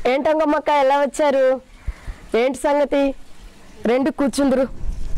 ఏంటంగమ్మక్క ఎలా వచ్చారు ఏంటి సంగతి రెండు కూర్చుందరు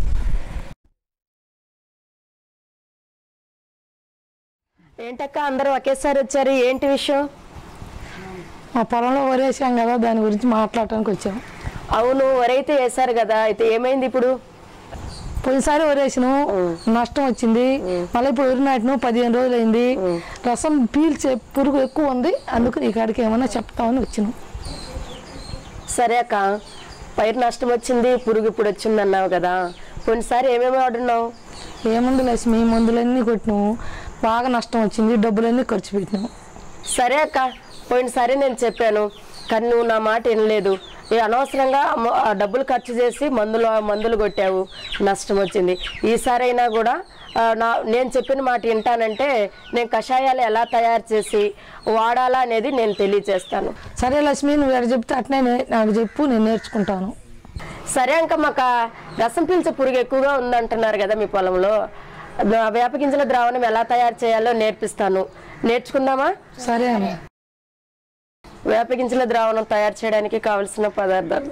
ఏంటక్క అందరూ ఒకేసారి వచ్చారు ఏంటి విషయం మా పొలంలో వరేసాం కదా దాని గురించి మాట్లాడటానికి వచ్చాం అవును వరైతే వేశారు కదా అయితే ఏమైంది ఇప్పుడు పోయినసారి వరేసాను నష్టం వచ్చింది మళ్ళీ ఇప్పుడు వరి నాటిను పదిహేను రోజులు అయింది రసం పీల్చే పురుగు ఎక్కువ ఉంది అందుకు ఈ కాడికి ఏమన్నా చెప్తామని వచ్చినాం సరే అక్క పైరు నష్టం వచ్చింది పురుగు ఇప్పుడు వచ్చింది అన్నావు కదా పోయినసారి ఏమేమి వాడున్నావు ఏముంది లక్ష్మి మందులన్నీ కొట్టినాము బాగా నష్టం వచ్చింది డబ్బులన్నీ ఖర్చు పెట్టినాము సరే అక్క పోయినసారి నేను చెప్పాను కానీ నువ్వు నా మాట వినలేదు ఈ అనవసరంగా మ- ఆ డబ్బులు ఖర్చు చేసి మందులు మందులు కొట్టావు నష్టం వచ్చింది ఈసారి అయినా కూడా ఆ, నా నేను చెప్పిన మాట వింటానంటే నేను కషాయాలు ఎలా తయారు చేసి వాడాలా అనేది నేను తెలియచేస్తాను సరే లక్ష్మి నువ్వు ఎక్కడ చెప్తే అట్నే నే- నాకు చెప్పు నేను నేర్చుకుంటాను సరే అంక మాకు రసం పీల్చే పురుగు ఎక్కువగా ఉందంటున్నారు కదా మీ పొలంలో ఆ వేప గింజల ద్రావణం ఎలా తయారు చేయాలో నేర్పిస్తాను నేర్చుకుందామా సరే అమ్మ వేప గింజల ద్రావణం తయారు చేయడానికి కావలసిన పదార్థాలు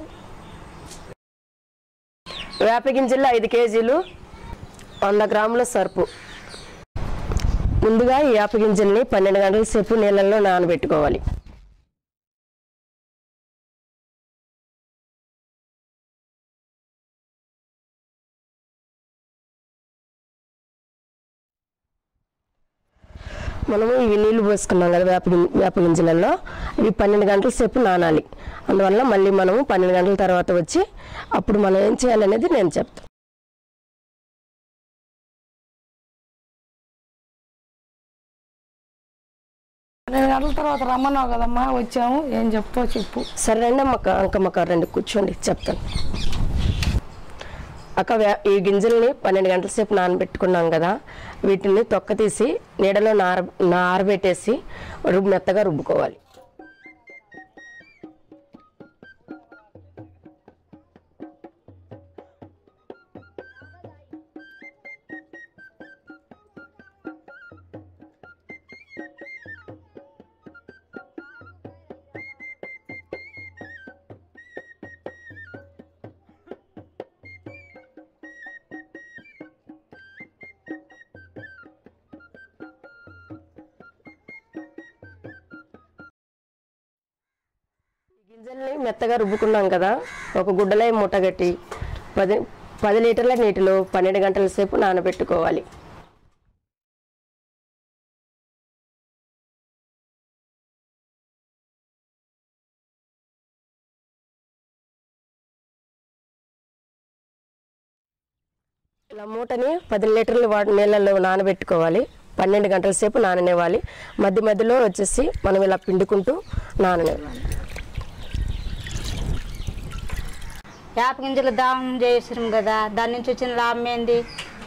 వేప గింజలు ఐదు కేజీలు వంద గ్రాముల సరుపు ముందుగా ఈ వేప గింజల్ని పన్నెండు గంటల సేపు నీళ్ళల్లో నానబెట్టుకోవాలి మనము ఇవి నీళ్లు పోసుకున్నాం కదా వేప గిం- వేప గింజలలో ఇవి పన్నెండు గంటల సేపు నానాలి అందువల్ల మళ్ళీ మనము పన్నెండు గంటల తర్వాత వచ్చి అప్పుడు మనం ఏం చేయాలనేది నేను చెప్తాను పన్నెండు గంటల తర్వాత రమ్మన్నావు కదమ్మా వచ్చాము ఏం చెప్తావు చెప్పు సరే రండి అమ్మక్క అంకమ్మక్క రండి కూర్చోండి చెప్తాను అక్క వే- ఈ గింజల్ని పన్నెండు గంటల సేపు నానబెట్టుకున్నాం కదా వీటిని తొక్క తీసి నీడలో నార నారబెట్టేసి రుబ్బు మెత్తగా రుబ్బుకోవాలి గింజల్ని మెత్తగా రుబ్బుకున్నాం కదా ఒక గుడ్డలై మూటగట్టి పది పది లీటర్ల నీటిలో పన్నెండు గంటల సేపు నానబెట్టుకోవాలి ఇలా మూటని పది లీటర్లు వా నీళ్ళల్లో నానబెట్టుకోవాలి పన్నెండు గంటల సేపు నాననివ్వాలి మధ్య మధ్యలో వచ్చేసి మనం ఇలా పిండుకుంటూ నాననివ్వాలి వేప గింజలు దానం చేసినాం కదా దాని నుంచి వచ్చిన లాభం ఏంది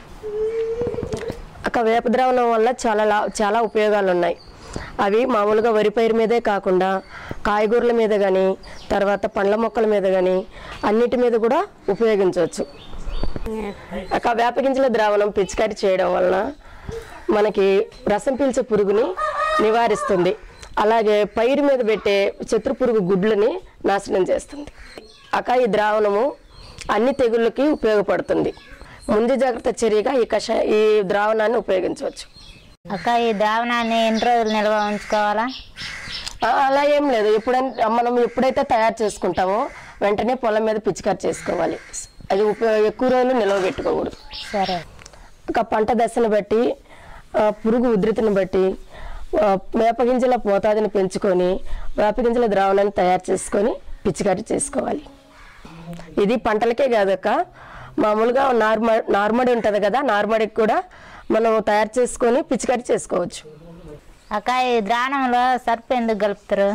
అక్క వేప ద్రావణం వల్ల చాలా లా చాలా ఉపయోగాలు ఉన్నాయి అవి మామూలుగా వరి పైరు మీదే కాకుండా కాయగూరల మీద కానీ తర్వాత పండ్ల మొక్కల మీద కానీ అన్నిటి మీద కూడా ఉపయోగించవచ్చు అక్క వేప గింజల ద్రావణం పిచికారి చేయడం వలన మనకి రసం పీల్చే పురుగుని నివారిస్తుంది అలాగే పైరు మీద పెట్టే శత్రు పురుగు గుడ్లని నాశనం చేస్తుంది అక్క ఈ ద్రావణము అన్ని తెగుళ్ళకి ఉపయోగపడుతుంది ముందు జాగ్రత్త చర్యగా ఈ కషాయ ఈ ద్రావణాన్ని ఉపయోగించవచ్చు అక్క ఈ ద్రావణాన్ని ఎన్ని రోజులు నిల్వ ఉంచుకోవాలా ఆ, అలా ఏం లేదు ఎప్పుడైనా మనం ఎప్పుడైతే తయారు చేసుకుంటామో వెంటనే పొలం మీద పిచికారి చేసుకోవాలి అది ఉపయోగ ఎక్కువ రోజులు నిల్వ పెట్టుకోకూడదు సరే ఒక పంట దశను బట్టి ఆ, పురుగు ఉధృతిని బట్టి ఆ, వేపగింజల మోతాదుని పెంచుకొని వేపగింజల ద్రావణాన్ని తయారు చేసుకొని పిచికారి చేసుకోవాలి ఇది పంటలకే కాదక్క మామూలుగా నార్మ నార్మడి ఉంటుంది కదా నార్మడికి కూడా మనం తయారు చేసుకొని పిచికారి చేసుకోవచ్చు అక్క ఈ ద్రావణంలో సర్పు ఎందుకు కలుపుతారు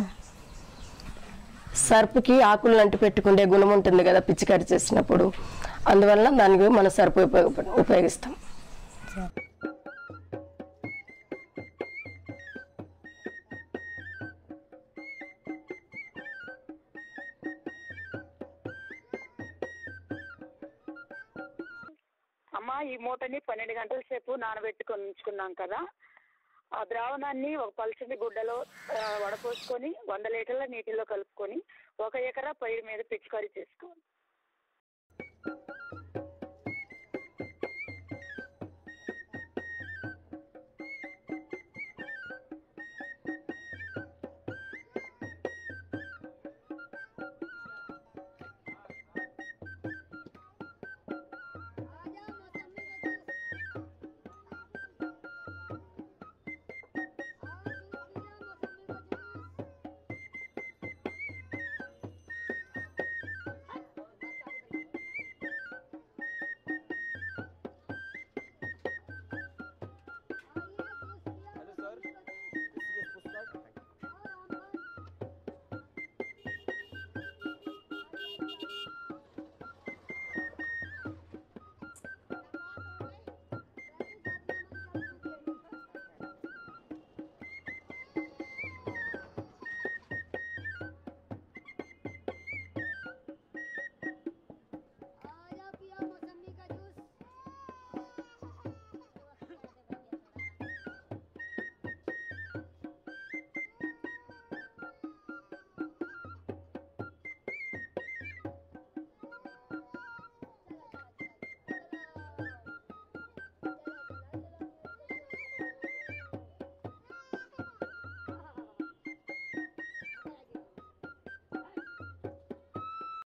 సర్పుకి ఆకులు అంటి పెట్టుకునే గుణం ఉంటుంది కదా పిచికారి చేసినప్పుడు అందువల్ల దానికి మనం సర్పు ఉపయోగ ఉపయోగిస్తాం అమ్మ ఈ మూటని పన్నెండు గంటల సేపు నానబెట్టుకొని ఉంచుకున్నాం కదా ఆ ద్రావణాన్ని ఒక పలుచని గుడ్డలో ఆ, వడపోసుకొని వంద లీటర్ల నీటిలో కలుపుకొని ఒక ఎకరా పైరు మీద పిచికారీ చేసుకోవాలి